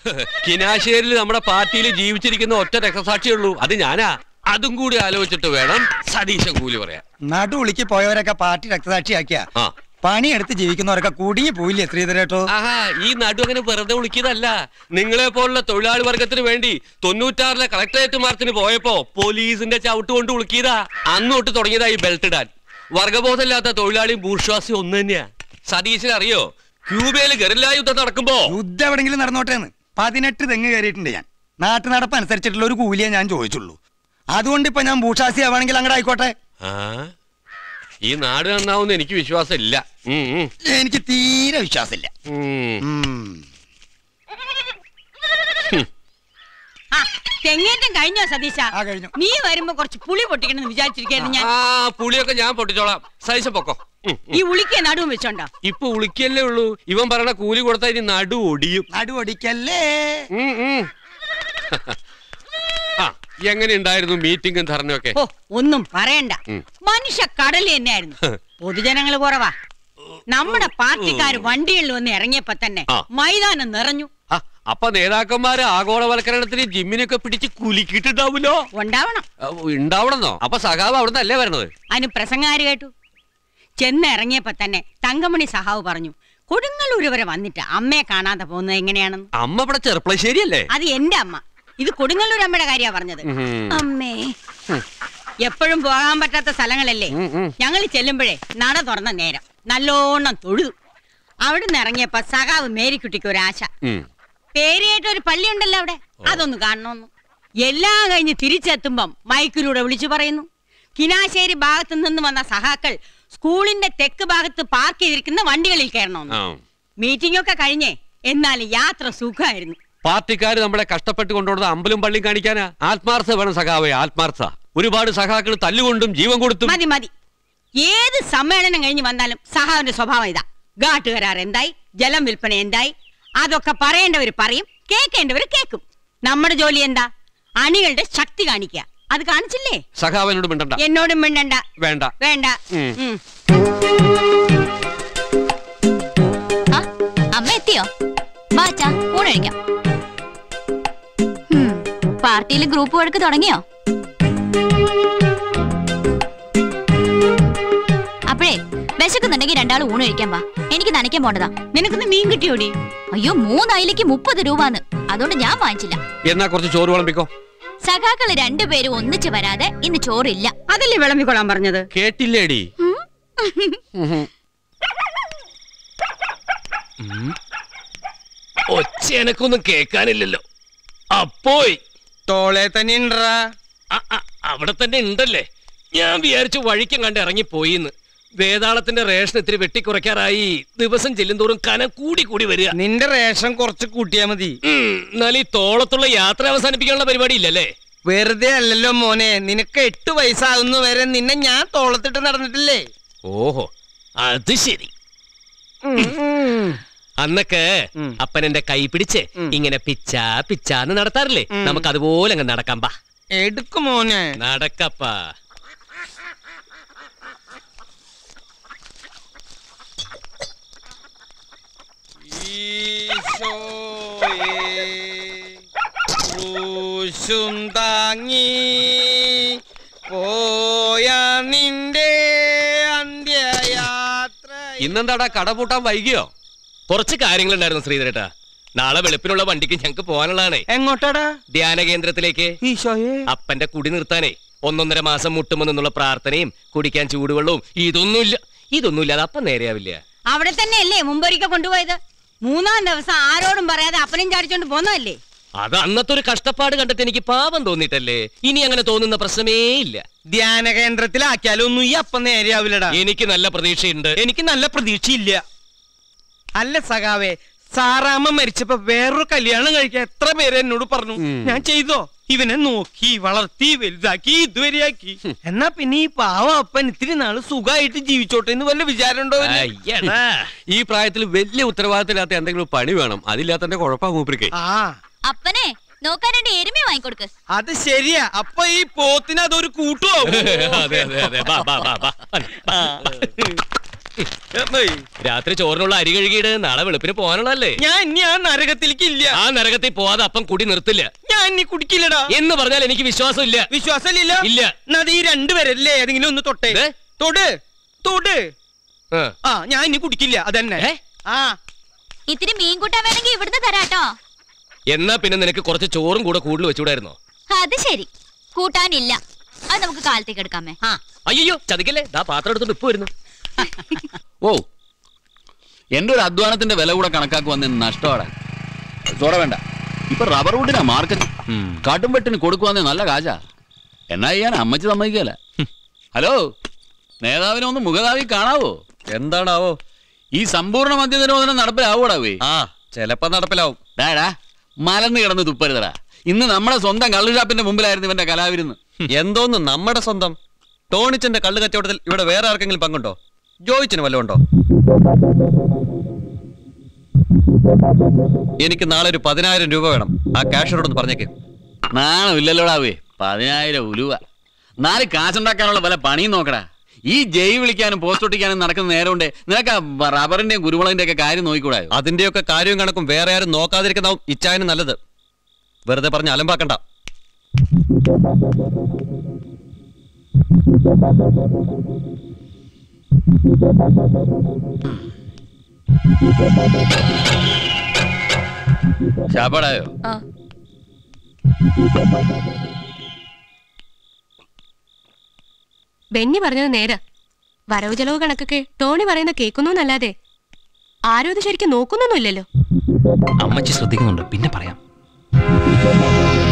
കിനാശ്ശേരിയിൽ നമ്മുടെ പാർട്ടിയിൽ ജീവിച്ചിരിക്കുന്ന ഒറ്റ രക്തസാക്ഷിയേ ഉള്ളൂ അത് ഞാനാ അതും കൂടി ആലോചിച്ചിട്ട് വേണം സതീശൻ കൂലി പറയാൻ നടുവിളിക്ക് പോയവരൊക്കെ പാർട്ടി രക്തസാക്ഷിയാക്കിയ ആ പണിയെടുത്ത് ജീവിക്കുന്നവരൊക്കെ കുടുങ്ങി പോയില്ലേ ശ്രീധരേട്ടോ ആഹാ ഈ നടു അങ്ങനെ വെറുതെ വിളിക്കുന്നതല്ല നിങ്ങളെ പോലുള്ള തൊഴിലാളി വർഗത്തിന് വേണ്ടി തൊണ്ണൂറ്റാറിലെ കളക്ടറേറ്റ് മാർച്ചിന് പോയപ്പോ പോലീസിന്റെ ചവിട്ട് കൊണ്ട് വിളിക്കിയതാ അന്ന് തൊട്ട് തുടങ്ങിയതാ ഈ ബെൽറ്റ് ഇടാൻ വർഗബോധമില്ലാത്ത തൊഴിലാളിയും ബൂർഷ്വാസിയും ഒന്ന് തന്നെയാ സതീശന് അറിയോ ക്യൂബയിൽ ഗറില്ല യുദ്ധം നടക്കുമ്പോ യുദ്ധം എവിടെങ്കിലും നടന്നോട്ടെ എന്ന് പതിനെട്ട് തെങ്ങ് കയറിയിട്ടുണ്ട് ഞാൻ നാട്ടു നടപ്പ് അനുസരിച്ചിട്ടുള്ള ഒരു കൂലിയെ ഞാൻ ചോദിച്ചുള്ളൂ അതുകൊണ്ട് ഇപ്പൊ ഞാൻ ഭൂഷാസി ആവാണെങ്കിൽ അങ്ങോട്ട് ആയിക്കോട്ടെ ആ ഈ നാട് നന്നാവുന്ന എനിക്ക് വിശ്വാസം ഇല്ല ഉം, ഉം, എനിക്ക് തീരെ വിശ്വാസമില്ല ഉം. ഉം. ആ തെങ്ങേറ്റം കഴിഞ്ഞോ സതീശ ആ, കഴിഞ്ഞു. നീ വരുമ്പോ കുറച്ച് പുളി പൊട്ടിക്കണമെന്ന് വിചാരിച്ചിരിക്കായിരുന്നു ഞാൻ ആ പുളിയൊക്കെ ഞാൻ പൊട്ടിച്ചോളാം സതീശ പൊക്കോ ഉം, ഉം. ഈ ഉളിക്കെ നടുവും വെച്ചോണ്ടോ ഇപ്പൊ ഉളിക്കല്ലേ ഉള്ളൂ ഇവൻ പറയണ കൂലി കൊടുത്താൽ ഇനി നടു ഒടിയും നടു ഒടിക്കല്ലേ ഉം, ഉം. ആ എങ്ങനെ ഉണ്ടായിരുന്നു മീറ്റിംഗും ധർണയൊക്കെ ഓ ഒന്നും പറയണ്ട ഉം. മനുഷ്യ കടല് തന്നെയായിരുന്നു പൊതുജനങ്ങൾ കുറവാ നമ്മുടെ പാർട്ടിക്കാർ വണ്ടികളിൽ വന്ന് ഇറങ്ങിയപ്പോ തന്നെ ആ. മൈതാനം നിറഞ്ഞു ആ, അപ്പൊ നേതാക്കന്മാര് ആഗോളവൽക്കരണത്തിന് ജിമ്മിനൊക്കെ പിടിച്ച് കുലുക്കിയിട്ടുണ്ടാവുമല്ലോ ഉണ്ടാവണം ആ, ഉണ്ടാവണമെന്നോ അപ്പൊ സഖാവ് അവിടെ നിന്നല്ലേ വരണത് അതിന് പ്രസംഗാര് കേട്ടു ചെന്ന് ഇറങ്ങിയപ്പോ തന്നെ തങ്കമണി സഹാവ് പറഞ്ഞു കൊടുങ്ങല്ലൂര് വരെ വന്നിട്ട് അമ്മയെ കാണാതെ പോകുന്നത് എങ്ങനെയാണെന്ന് അമ്മ ഇവിടെ ചെറുപ്പളശ്ശേരിയല്ലേ അത് എന്റെ അമ്മ ഇത് കൊടുങ്ങല്ലൂർ അമ്മയുടെ കാര്യാ പറഞ്ഞത് ഉം. അമ്മേ എപ്പോഴും പോകാൻ പറ്റാത്ത സ്ഥലങ്ങളല്ലേ ഉം, ഉം. ഞങ്ങൾ ചെല്ലുമ്പോഴേ നട തുറന്ന നേരം നല്ലോണം തൊഴുതു അവിടുന്ന് ഇറങ്ങിയപ്പോ സഖാവ് മേരിക്കുട്ടിക്ക് ഒരു ആശ ഉം. പേരിയായിട്ട് ഒരു പള്ളി ഉണ്ടല്ലോ അവിടെ അതൊന്ന് കാണണമെന്ന് എല്ലാം കഴിഞ്ഞ് തിരിച്ചെത്തുമ്പം മൈക്കിലൂടെ വിളിച്ചു പറയുന്നു കിനാശ്ശേരി ഭാഗത്തു നിന്ന് വന്ന സഹാക്കൾ സ്കൂളിന്റെ തെക്ക് ഭാഗത്ത് പാർക്ക് ചെയ്തിരിക്കുന്ന വണ്ടികളിൽ കയറണമെന്ന് ആ. മീറ്റിംഗ് ഒക്കെ കഴിഞ്ഞേ എന്നാലും യാത്ര സുഖമായിരുന്നു പാർട്ടിക്കാര് നമ്മളെ കഷ്ടപ്പെട്ട് കൊണ്ടുവന്നത് അമ്പലും പള്ളിയും കാണിക്കാനാ ആത്മാർത്ഥ വേണം സഖാവേ ആത്മാർത്ഥ ഒരുപാട് സഖാക്കൾ തല്ലുകൊണ്ടും ജീവൻ കൊടുത്തും മതി മതി ഏത് സമ്മേളനം കഴിഞ്ഞ് വന്നാലും സഹാവിന്റെ സ്വഭാവം ഇതാ ഘാട്ട് കരാർ എന്തായി ജലം വിൽപ്പന എന്തായി അതൊക്കെ പറയേണ്ടവർ പറയും കേൾക്കേണ്ടവർ കേൾക്കും നമ്മുടെ ജോലി എന്താ അണികളുടെ ശക്തി കാണിക്കുക അത് കാണിച്ചില്ലേ സഖാവിനോട് മിണ്ടണ്ട എന്നോടും മിണ്ടണ്ട വേണ്ട വേണ്ട ഉം. ഉം. ആ, അമ്മ എത്തിയോ വാച്ചാ ഊണഴിക്കാം ഹും, പാർട്ടിയിൽ ഗ്രൂപ്പ് വഴക്ക് തുടങ്ങിയോ അപ്പോഴേ വിശക്കുന്നുണ്ടെങ്കിൽ രണ്ടാൾ ഊണ് കഴിക്കാൻ വാ എനിക്ക് നനയ്ക്കാൻ പോണ്ടതാ നിനക്കൊന്ന് മീൻ കിട്ടിയോടി അയ്യോ മൂന്നയിലേക്ക് മുപ്പത് രൂപന്ന് അതുകൊണ്ട് ഞാൻ വാങ്ങിച്ചില്ല എന്നാ കുറച്ച് ചോറ് വിളമ്പിക്കോ സഖാക്കള് രണ്ടുപേരും ഒന്നിച്ച് വരാതെ ഇന്ന് ചോറില്ല അതല്ലേ വിളമ്പിക്കൊള്ളാൻ പറഞ്ഞത് കേട്ടില്ലേടി ഒച്ച എനക്കൊന്നും കേക്കാനില്ലല്ലോ അപ്പോയി തോളെ തന്നെ ഉണ്ടറാ അ- അ- അവിടെ തന്നെ ഉണ്ടല്ലേ ഞാൻ വിചാരിച്ചു വഴിക്കും കണ്ട് ഇറങ്ങിപ്പോയിന്ന് വേതാളത്തിന്റെ റേഷൻ ഇത്തിരി വെട്ടിക്കുറയ്ക്കാറായി ദിവസം ചെല്ലുന്തോറും കനം കൂടി കൂടി വരിക നിന്റെ റേഷൻ കുറച്ച് കൂട്ടിയാ മതി ഉം, എന്നാൽ ഈ തോളത്തുള്ള യാത്ര അവസാനിപ്പിക്കാനുള്ള പരിപാടി ഇല്ലല്ലേ വെറുതെ അല്ലല്ലോ മോനെ നിനക്ക് എട്ട് വയസ്സാകുന്ന വരെ നിന്നെ ഞാൻ തോളത്തിട്ട് നടന്നിട്ടില്ലേ ഓഹോ അത് ശരി അന്നൊക്കെ ഉം. അപ്പൻ എന്റെ കൈ പിടിച്ച് ഉം. ഇങ്ങനെ പിച്ചാ പിച്ചാന്ന് നടത്താറില്ലേ ഉം. നമുക്ക് അതുപോലെ അങ്ങ് നടക്കാം പാ എടുക്കു മോനെ നടക്കപ്പാ ക്രൂശും താങ്ങി പോയ നിന്റെ അന്ത്യയാത്ര ഇന്നെന്താടാ കട പൂട്ടാൻ വൈകിയോ കുറച്ച് കാര്യങ്ങളുണ്ടായിരുന്നു ശ്രീധരേട്ടാ നാളെ വെളുപ്പിനുള്ള വണ്ടിക്ക് ഞങ്ങക്ക് പോകാനുള്ളതാണേ എങ്ങോട്ടാടാ ധ്യാന കേന്ദ്രത്തിലേക്ക് ഈശോയെ അപ്പന്റെ കുടി നിർത്താനേ ഒന്നൊന്നര മാസം മുട്ടുമോ നിന്നുള്ള പ്രാർത്ഥനയും കുടിക്കാൻ ചൂടുവെള്ളവും ഇതൊന്നുമില്ല ഇതൊന്നുമില്ലാതെ അപ്പം നേരെയാവില്ല അവിടെ തന്നെയല്ലേ മുമ്പൊരിക്കൽ കൊണ്ടുപോയത് മൂന്നാം ദിവസം ആരോടും പറയാതെ അപ്പനും ചാടിച്ചോണ്ട് പോന്നതല്ലേ അത് അന്നത്തെ ഒരു കഷ്ടപ്പാട് കണ്ടിട്ട് എനിക്ക് പാപം തോന്നിയിട്ടല്ലേ ഇനി അങ്ങനെ തോന്നുന്ന പ്രശ്നമേ ഇല്ല ധ്യാന കേന്ദ്രത്തിലാക്കിയാലോ ഒന്നും ഈ അപ്പം നേരെയാവില്ലടാ എനിക്ക് നല്ല പ്രതീക്ഷയുണ്ട് എനിക്ക് നല്ല പ്രതീക്ഷയില്ല അല്ല സഖാവേ സാറാമ്മ മരിച്ചപ്പോ വേറൊരു കല്യാണം കഴിക്കാൻ എത്ര പേര് എന്നോട് പറഞ്ഞു ഞാൻ ചെയ്തോ ഇവനെ നോക്കി വളർത്തി വലുതാക്കി ഇതുവരെയാക്കി എന്നാ പിന്നെ ഈ പാവം അപ്പൻ ഇത്തിരി നാള് സുഖമായിട്ട് ജീവിച്ചോട്ടെ എന്ന് വല്ല വിചാരം ഉണ്ടോ ഇവന്? അയ്യടാ. ഈ പ്രായത്തിൽ വലിയ ഉത്തരവാദിത്തമില്ലാത്ത എന്തെങ്കിലും പണി വേണം അതില്ലാത്തന്റെ കുഴപ്പാ മൂപ്പരിക്ക് ആ അപ്പനെ നോക്കാൻ രണ്ട് എരുമ വാങ്ങിക്കൊടുക്ക് അത് ശരിയാ അപ്പൊ ഈ പോത്തിന് അതൊരു കൂട്ടുവോ അതെ അതെ അതെ ബാ ബാ ബാ ബാ രാത്രി ചോറിനുള്ള അരി കഴുകിയിട്ട് നാളെ വെളുപ്പിന് പോകാനുള്ളതല്ലേ ഞാൻ ഇനി ആ നരകത്തിലേക്ക് ഇല്ല ആ നരകത്തിൽ പോവാതെ അപ്പം കുടി നിർത്തില്ല ഞാൻ ഇനി കുടിക്കില്ലടാ എന്ന് പറഞ്ഞാൽ എനിക്ക് വിശ്വാസമില്ല വിശ്വാസമില്ല ഇല്ല. എന്നാ അത് ഈ രണ്ടുപേരല്ലേ ഏതെങ്കിലും ഒന്ന് തൊട്ടേ ദേ. തൊട് തൊട് ആ. ആ ഞാൻ ഇനി കുടിക്കില്ല അതന്നെ ഏ? ആ ഇത്തിരി മീൻ കൂട്ടാൻ വേണമെങ്കിൽ ഇവിടുന്ന് തരാട്ടോ എന്നാ പിന്നെ നിനക്ക് കുറച്ച് ചോറും കൂടെ കൂടുതൽ വെച്ചുകൂടായിരുന്നോ അത് ശരി കൂട്ടാനില്ല അത് നമുക്ക് കാലത്തേക്ക് എടുക്കാമേ ആ അയ്യോ ചതിക്കല്ലേ ദാ പാത്രം എടുത്തോണ്ട് ഇപ്പൊ വരുന്നു ഓ എന്റെ ഒരു അധ്വാനത്തിന്റെ വില കൂടെ കണക്കാക്കുവന്ന് നഷ്ടമാണ് സോട വേണ്ട ഇപ്പൊ റബ്ബർ വുഡിനാ മാർക്കറ്റ് കടുംവെട്ടിന് കൊടുക്കുവാന്നേ നല്ല കാശാ എന്നാ ചെയ്യാൻ അമ്മച്ചി സമ്മതിക്കല ഹലോ നേതാവിനെ ഒന്ന് മുഖതാവി കാണാവോ എന്താണാവോ ഈ സമ്പൂർണ്ണ മദ്യനിരോധനം നടപ്പിലാവൂടാവേ ആ ചെലപ്പോ നടപ്പിലാവും ഡാടാ മലന്ന് കിടന്ന് തുപ്പരുതടാ ഇന്ന് നമ്മുടെ സ്വന്തം കള്ളു ഷാപ്പിന്റെ മുമ്പിലായിരുന്നു ഇവന്റെ കലാവിരുന്ന് എന്തോന്ന് നമ്മുടെ സ്വന്തം ടോണിച്ചന്റെ കള്ളു കച്ചവടത്തിൽ ഇവിടെ വേറെ ആർക്കെങ്കിലും പങ്കുണ്ടോ ജോയിച്ചിന് വല്ലതും ഉണ്ടോ എനിക്ക് നാളെ ഒരു പതിനായിരം രൂപ വേണം ആ ക്യാഷറോടൊന്ന് പറഞ്ഞേക്ക് നാണമില്ലല്ലോടാവേ പതിനായിരം ഉലുവ നാല് കാശുണ്ടാക്കാനുള്ള പല പണിയും നോക്കടാ ഈ ജയ് വിളിക്കാനും പോസ്റ്റ് ഒട്ടിക്കാനും നടക്കുന്ന നേരമുണ്ട് നിനക്ക് ആ റബ്ബറിന്റെയും കുരുമുളകിന്റെ ഒക്കെ കാര്യം നോക്കിക്കൂടായോ അതിന്റെയൊക്കെ കാര്യവും കണക്കും വേറെ ആരും നോക്കാതിരിക്കുന്നതാവും ഇച്ചായന് നല്ലത് വെറുതെ പറഞ്ഞ് അലമ്പാക്കണ്ട ശാപ്പാടായോ ബെന്നി പറഞ്ഞത് നേരാ വരവ് ചെലവ് കണക്കൊക്കെ ടോണി പറയുന്ന കേൾക്കുന്നു എന്നല്ലാതെ ആരും ഇത് ശരിക്കും നോക്കുന്നൊന്നുമില്ലല്ലോ അമ്മച്ചി ശ്രദ്ധിക്കുന്നുണ്ട് പിന്നെ പറയാം